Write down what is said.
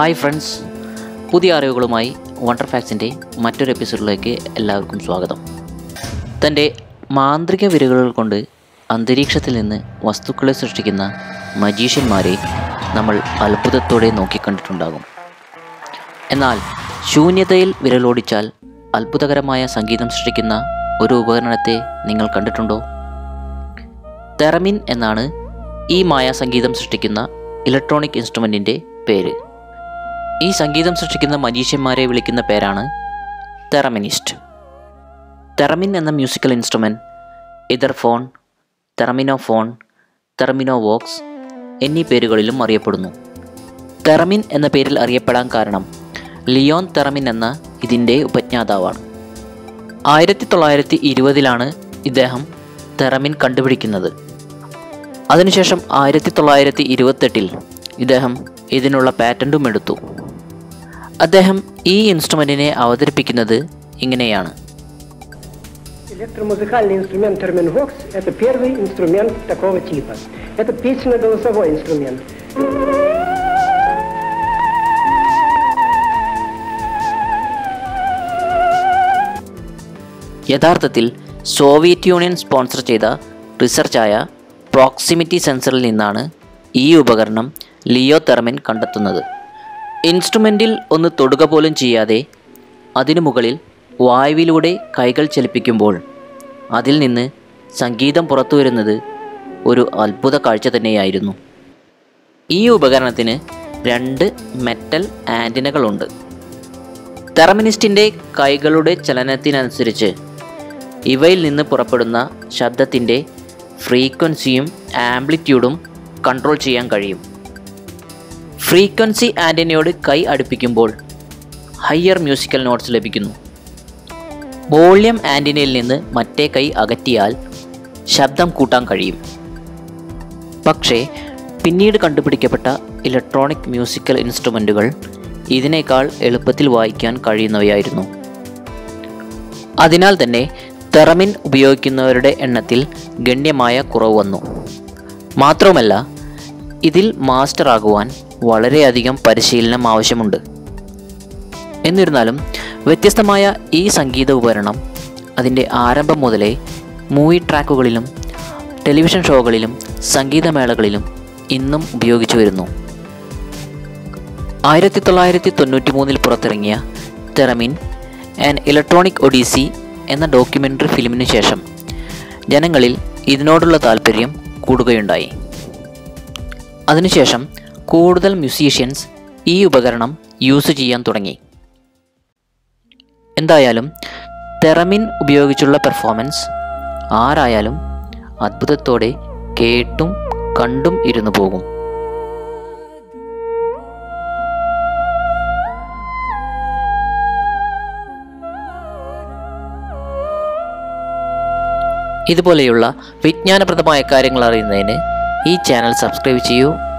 Hi friends പുതിയ അറിവുകളുമായി wonder ഫാക്സിൻ്റെ മറ്റൊരു എപ്പിസോഡിലേക്ക് എല്ലാവർക്കും സ്വാഗതം തൻ്റെ മാന്ത്രിക വിരലുകൾ കൊണ്ട് അന്തരീക്ഷത്തിൽ നിന്ന് വസ്തുക്കളെ സൃഷ്ടിക്കുന്ന മജീഷ്യന്മാരെ നമ്മൾ അത്ഭുതത്തോടെ നോക്കിക്കണ്ടിട്ടുണ്ടാകും എന്നാൽ ശൂന്യതയിൽ വിരലോടിച്ചാൽ അത്ഭുതകരമായ സംഗീതം സൃഷ്ടിക്കുന്ന ഒരു ഉപകരണത്തെ നിങ്ങൾ കണ്ടിട്ടുണ്ടോ തെറമിൻ എന്നാണ് ഈ മായാസംഗീതം സൃഷ്ടിക്കുന്ന ഇലക്ട്രോണിക് ഇൻസ്ട്രുമെൻറ്റിൻ്റെ പേര് ഈ സംഗീതം സൃഷ്ടിക്കുന്ന മജീഷ്യന്മാരെ വിളിക്കുന്ന പേരാണ് തെറമിനിസ്റ്റ് തെറമിൻ എന്ന musical instrument etherphone thereminophone thereminovox എന്നീ പേരുകളിലും അറിയപ്പെടുന്നു തെറമിൻ എന്ന പേരിൽ അറിയപ്പെടാൻ കാരണം ലിയോൺ തെറമിൻ എന്ന ഇതിൻ്റെ ഉപജ്ഞാതാവാണ് ആയിരത്തി തൊള്ളായിരത്തി ഇരുപതിലാണ് ഇദ്ദേഹം തെറമിൻ കണ്ടുപിടിക്കുന്നത് അതിനുശേഷം ആയിരത്തി തൊള്ളായിരത്തി ഇരുപത്തെട്ടിൽ ഇദ്ദേഹം ഇതിനുള്ള പാറ്റൻറ്റും എടുത്തു അദ്ദേഹം ഈ ഇൻസ്ട്രുമെൻറ്റിനെ അവതരിപ്പിക്കുന്നത് ഇങ്ങനെയാണ് Электромузыкальный инструмент терминвокс – это первый инструмент такого типа. Это песенно-голосовой инструмент. യഥാർത്ഥത്തിൽ സോവിയറ്റ് യൂണിയൻ സ്പോൺസർ ചെയ്ത റിസർച്ചായ പ്രോക്സിമിറ്റി സെൻസറിൽ നിന്നാണ് ഈ ഉപകരണം ലിയോ തെർമിൻ കണ്ടെത്തുന്നത് ഇൻസ്ട്രുമെൻറ്റിൽ ഒന്ന് തൊടുക പോലും ചെയ്യാതെ അതിനു മുകളിൽ വായുവിലൂടെ കൈകൾ ചലിപ്പിക്കുമ്പോൾ അതിൽ നിന്ന് സംഗീതം പുറത്തു വരുന്നത് ഒരു അത്ഭുത കാഴ്ച തന്നെയായിരുന്നു ഈ ഉപകരണത്തിന് രണ്ട് മെറ്റൽ ആൻറ്റിനകളുണ്ട് തെറമിനിസ്റ്റിൻ്റെ കൈകളുടെ ചലനത്തിനനുസരിച്ച് ഇവയിൽ നിന്ന് പുറപ്പെടുന്ന ശബ്ദത്തിൻ്റെ ഫ്രീക്വൻസിയും ആംപ്ലിറ്റ്യൂഡും കൺട്രോൾ ചെയ്യാൻ കഴിയും ഫ്രീക്വൻസി ആൻറ്റിനയോട് കൈ അടുപ്പിക്കുമ്പോൾ ഹയർ മ്യൂസിക്കൽ നോട്ട്സ് ലഭിക്കുന്നു വോള്യം ആൻറ്റിനയിൽ നിന്ന് മറ്റേ കൈ അകറ്റിയാൽ ശബ്ദം കൂട്ടാൻ കഴിയും പക്ഷേ പിന്നീട് കണ്ടുപിടിക്കപ്പെട്ട ഇലക്ട്രോണിക് മ്യൂസിക്കൽ ഇൻസ്ട്രുമെൻറ്റുകൾ ഇതിനേക്കാൾ എളുപ്പത്തിൽ വായിക്കാൻ കഴിയുന്നവയായിരുന്നു അതിനാൽ തന്നെ തെറമിൻ ഉപയോഗിക്കുന്നവരുടെ എണ്ണത്തിൽ ഗണ്യമായ കുറവ് വന്നു മാത്രവുമല്ല ഇതിൽ മാസ്റ്റർ ആകുവാൻ വളരെയധികം പരിശീലനം ആവശ്യമുണ്ട് എന്നിരുന്നാലും വ്യത്യസ്തമായ ഈ സംഗീത ഉപകരണം അതിൻ്റെ ആരംഭം മുതലേ മൂവി ട്രാക്കുകളിലും ടെലിവിഷൻ ഷോകളിലും സംഗീതമേളകളിലും ഇന്നും ഉപയോഗിച്ചു വരുന്നു ആയിരത്തി തൊള്ളായിരത്തി തൊണ്ണൂറ്റി മൂന്നിൽ പുറത്തിറങ്ങിയ തെറമിൻ ആൻ ഇലക്ട്രോണിക് ഒഡീസി എന്ന ഡോക്യുമെൻ്ററി ഫിലിമിനു ശേഷം ജനങ്ങളിൽ ഇതിനോടുള്ള താല്പര്യം കൂടുകയുണ്ടായി അതിനുശേഷം കൂടുതൽ മ്യൂസീഷ്യൻസ് ഈ ഉപകരണം യൂസ് ചെയ്യാൻ തുടങ്ങി എന്തായാലും തെറമിൻ ഉപയോഗിച്ചുള്ള പെർഫോമൻസ് ആരായാലും അത്ഭുതത്തോടെ കേട്ടും കണ്ടും ഇരുന്നു പോകും ഇതുപോലെയുള്ള വിജ്ഞാനപ്രദമായ കാര്യങ്ങൾ അറിയുന്നതിന് ഈ ചാനൽ സബ്സ്ക്രൈബ് ചെയ്യൂ